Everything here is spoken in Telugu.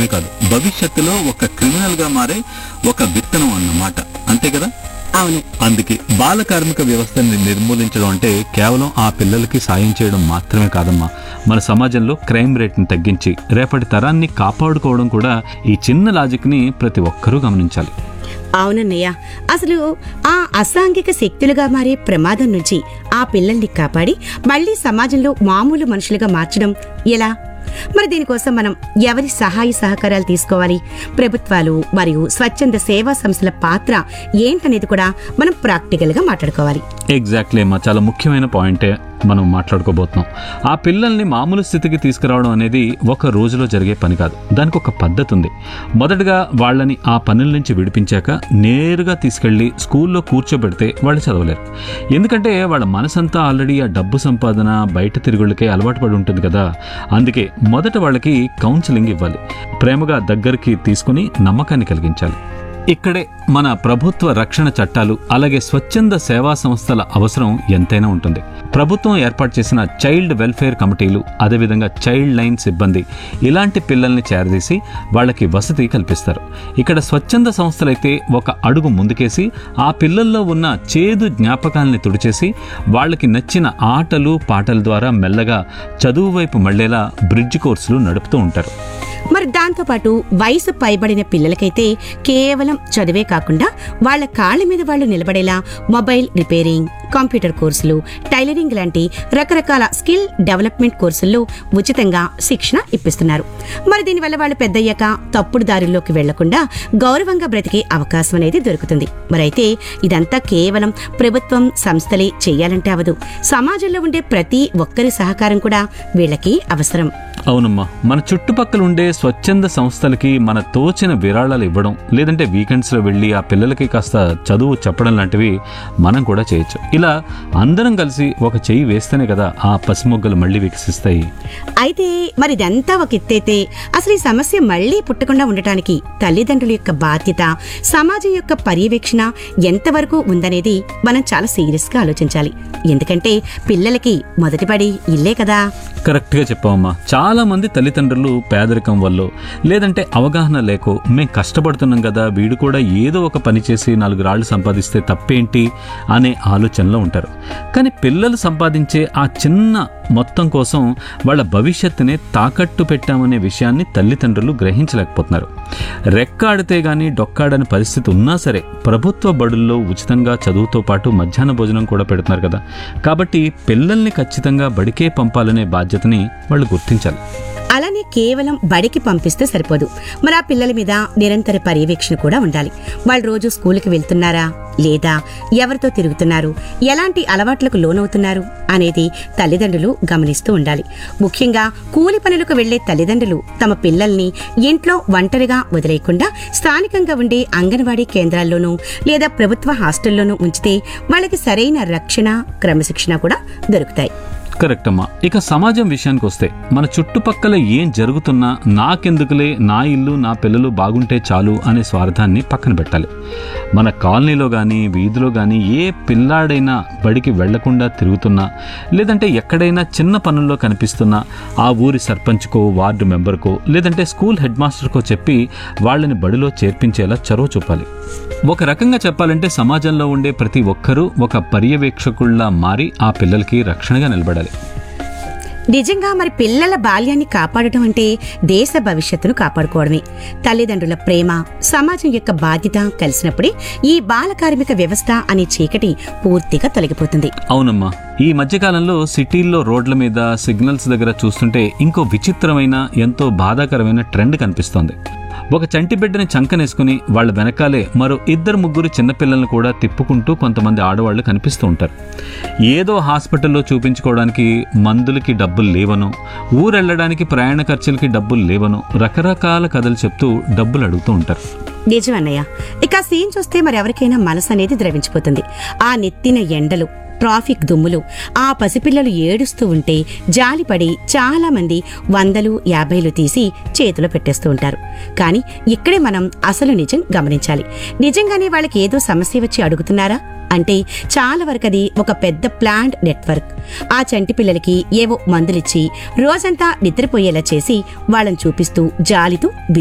మాత్రమే కాదు భవిష్యత్తులో ఒక క్రిమినల్ గా మారే ఒక విత్తనం అన్నమాట అంతే కదా అవును అందుకే బాల కార్మిక వ్యవస్థని నిర్మూలించడం అంటే కేవలం ఆ పిల్లలకి సాయం చేయడం మాత్రమే కాదమ్మా మన సమాజంలో క్రైమ్ రేట్ని తగ్గించి రేపటి తరాన్ని కాపాడుకోవడం కూడా ఈ చిన్న లాజిక్ని ప్రతి ఒక్కరూ గమనించాలి అవునన్నయ్య అసలు ఆ అసాంఘిక శక్తులుగా మారే ప్రమాదం నుంచి ఆ పిల్లల్ని కాపాడి మళ్ళీ సమాజంలో మామూలు మనుషులుగా మార్చడం ఎలా మరి దీనికోసం మనం ఎవరి సహాయ సహకారాలు తీసుకోవాలి ప్రభుత్వాలు మరియు స్వచ్ఛంద సేవా సంస్థల పాత్ర ఏంటనేది కూడా మనం ప్రాక్టికల్ గా మాట్లాడుకోవాలి ఎగ్జాక్ట్లీ అమ్మా చాలా ముఖ్యమైన పాయింటే మనం మాట్లాడుకోబోతున్నాం ఆ పిల్లల్ని మామూలు స్థితికి తీసుకురావడం అనేది ఒక రోజులో జరిగే పని కాదు దానికి ఒక పద్ధతి ఉంది మొదటగా వాళ్ళని ఆ పనుల నుంచి విడిపించాక నేరుగా తీసుకెళ్లి స్కూల్లో కూర్చోబెడితే వాళ్ళు చదవలేరు ఎందుకంటే వాళ్ళ మనసంతా ఆల్రెడీ ఆ డబ్బు సంపాదన బయట తిరుగుళ్ళకే అలవాటు పడి ఉంటుంది కదా అందుకే మొదట వాళ్ళకి కౌన్సిలింగ్ ఇవ్వాలి ప్రేమగా దగ్గరికి తీసుకుని నమ్మకాన్ని కలిగించాలి ఇక్కడే మన ప్రభుత్వ రక్షణ చట్టాలు అలాగే స్వచ్ఛంద సేవా సంస్థల అవసరం ఎంతైనా ఉంటుంది ప్రభుత్వం ఏర్పాటు చేసిన చైల్డ్ వెల్ఫేర్ కమిటీలు అదేవిధంగా చైల్డ్ లైన్ సిబ్బంది ఇలాంటి పిల్లల్ని చేరదీసి వాళ్ళకి వసతి కల్పిస్తారు ఇక్కడ స్వచ్ఛంద సంస్థలైతే ఒక అడుగు ముందుకేసి ఆ పిల్లల్లో ఉన్న చేదు జ్ఞాపకాల్ని తుడిచేసి వాళ్ళకి నచ్చిన ఆటలు పాటల ద్వారా మెల్లగా చదువు వైపు మళ్ళేలా బ్రిడ్జ్ కోర్సులు నడుపుతూ ఉంటారు మరి దాంతోపాటు వయసు పైబడిన పిల్లలకైతే కేవలం చదివే కాకుండా వాళ్ళ కాళ్ళ మీద వాళ్ళు నిలబడేలా మొబైల్ రిపేరింగ్ కంప్యూటర్ కోర్సులు టైలరింగ్ లాంటి రకరకాల స్కిల్ డెవలప్మెంట్ కోర్సుల్లో ఉచితంగా శిక్షణ ఇప్పిస్తున్నారు మరి దీనివల్ల వాళ్ళు పెద్దయ్యాక తప్పుడు దారుల్లోకి వెళ్లకుండా గౌరవంగా బ్రతికే అవకాశం అనేది దొరుకుతుంది మరైతే ఇదంతా కేవలం ప్రభుత్వం సంస్థలే చేయాలంటే అవదు సమాజంలో ఉండే ప్రతి ఒక్కరి సహకారం కూడా వీళ్ళకి అవసరం అవునమ్మా మన చుట్టుపక్కల ఉండే స్వచ్ఛంద సంస్థలకి మన తోచిన విరాళాలు ఇవ్వడం లేదంటే వీకెండ్స్లో వెళ్ళి ఆ పిల్లలకి కాస్త చదువు చెప్పడం లాంటివి మనం కూడా చేయొచ్చు ఇలా అందరం కలిసి ఒక చెయ్యి వేస్తేనే కదా ఆ పసిమొగ్గలు మళ్ళీ వికసిస్తాయి అయితే మరి ఇదంతా ఒక ఎత్తైతే అసలు ఈ సమస్య మళ్ళీ పుట్టకుండా ఉండటానికి తల్లిదండ్రుల యొక్క బాధ్యత సమాజం యొక్క పర్యవేక్షణ ఎంతవరకు ఉందనేది మనం చాలా సీరియస్ గా ఆలోచించాలి ఎందుకంటే పిల్లలకి మొదటి పడి ఇల్లే కదా కరెక్ట్గా చెప్పావమ్మా చాలా మంది తల్లిదండ్రులు పేదరికం వల్ల లేదంటే అవగాహన లేకో మేం కష్టపడుతున్నాం కదా వీడు కూడా ఏదో ఒక పని చేసి నాలుగు రాళ్ళు సంపాదిస్తే తప్పేంటి అనే ఆలోచనలో ఉంటారు కానీ పిల్లలు సంపాదించే ఆ చిన్న మొత్తం కోసం వాళ్ళ భవిష్యత్తునే తాకట్టు పెట్టామనే విషయాన్ని తల్లిదండ్రులు గ్రహించలేకపోతున్నారు రెక్కాడితే గాని డొక్కాడని పరిస్థితి ఉన్నా సరే ప్రభుత్వ బడుల్లో ఉచితంగా చదువుతో పాటు మధ్యాహ్న భోజనం కూడా పెడుతున్నారు కదా కాబట్టి పిల్లల్ని ఖచ్చితంగా బడికే పంపాలనే బాధ్యతని వాళ్ళు గుర్తించాలి అలానే కేవలం బడికి పంపిస్తే సరిపోదు మరి ఆ పిల్లల మీద నిరంతర పర్యవేక్షణ కూడా ఉండాలి వాళ్ళు రోజు స్కూల్కి వెళ్తున్నారా లేదా ఎవరితో తిరుగుతున్నారు ఎలాంటి అలవాట్లకు లోనవుతున్నారు అనేది తల్లిదండ్రులు గమనిస్తూ ఉండాలి ముఖ్యంగా కూలి పనులకు వెళ్లే తల్లిదండ్రులు తమ పిల్లల్ని ఇంట్లో ఒంటరిగా వదిలేయకుండా స్థానికంగా ఉండే అంగన్వాడీ కేంద్రాల్లోనూ లేదా ప్రభుత్వ హాస్టల్లోనూ ఉంచితే వాళ్ళకి సరైన రక్షణ క్రమశిక్షణ కూడా దొరుకుతాయి కరెక్ట్ అమ్మా ఇక సమాజం విషయానికి వస్తే మన చుట్టుపక్కల ఏం జరుగుతున్నా నాకెందుకులే నా ఇల్లు నా పిల్లలు బాగుంటే చాలు అనే స్వార్థాన్ని పక్కన పెట్టాలి మన కాలనీలో కానీ వీధిలో కానీ ఏ పిల్లాడైనా బడికి వెళ్లకుండా తిరుగుతున్నా లేదంటే ఎక్కడైనా చిన్న పనుల్లో కనిపిస్తున్నా ఆ ఊరి సర్పంచ్కో వార్డు మెంబర్కో లేదంటే స్కూల్ హెడ్ మాస్టర్కో చెప్పి వాళ్ళని బడిలో చేర్పించేలా చొరవ చూపాలి ఒక రకంగా చెప్పాలంటే సమాజంలో ఉండే ప్రతి ఒక్కరూ ఒక పర్యవేక్షకుల్లా మారి ఆ పిల్లలకి రక్షణగా నిలబడాలి నిజంగా మరి పిల్లల బాల్యాన్ని కాపాడటం అంటే దేశ భవిష్యత్తును కాపాడుకోవడమే తల్లిదండ్రుల ప్రేమ సమాజం యొక్క బాధ్యత కలిసినప్పుడే ఈ బాల కార్మిక వ్యవస్థ అనే చీకటి పూర్తిగా తొలగిపోతుంది అవునమ్మా ఈ మధ్యకాలంలో సిటీల్లో రోడ్ల మీద సిగ్నల్స్ దగ్గర చూస్తుంటే ఇంకో విచిత్రమైన ఎంతో బాధాకరమైన ట్రెండ్ కనిపిస్తోంది ఒక చంటి బిడ్డని చంకనేసుకుని వాళ్ళ వెనకాలే మరో ఇద్దరు ముగ్గురు చిన్నపిల్లల్ని కూడా తిప్పుకుంటూ కొంతమంది ఆడవాళ్లు కనిపిస్తూ ఉంటారు ఏదో హాస్పిటల్లో చూపించుకోవడానికి మందులకి డబ్బులు లేవను ఊరెళ్ళడానికి ప్రయాణ ఖర్చులకి డబ్బులు లేవను రకరకాల కథలు చెప్తూ డబ్బులు అడుగుతూ ఉంటారు నిజం అన్నయ్య ఇక ఆ సీన్ చూస్తే మరి ఎవరికైనా మనసు అనేది ద్రవించిపోతుంది ఆ నెత్తిన ఎండలు ట్రాఫిక్ దుమ్ములు ఆ పసిపిల్లలు ఏడుస్తూ ఉంటే జాలిపడి చాలా మంది వందలు యాభైలు తీసి చేతిలో పెట్టేస్తూ ఉంటారు కానీ ఇక్కడే మనం అసలు నిజం గమనించాలి నిజంగానే వాళ్ళకి ఏదో సమస్య వచ్చి అడుగుతున్నారా అంటే చాలా వరకు అది ఒక పెద్ద ప్లాండ్ నెట్వర్క్ ఆ చంటి పిల్లలకి ఏవో మందులిచ్చి రోజంతా నిద్రపోయేలా చేసి వాళ్ళని చూపిస్తూ జాలితో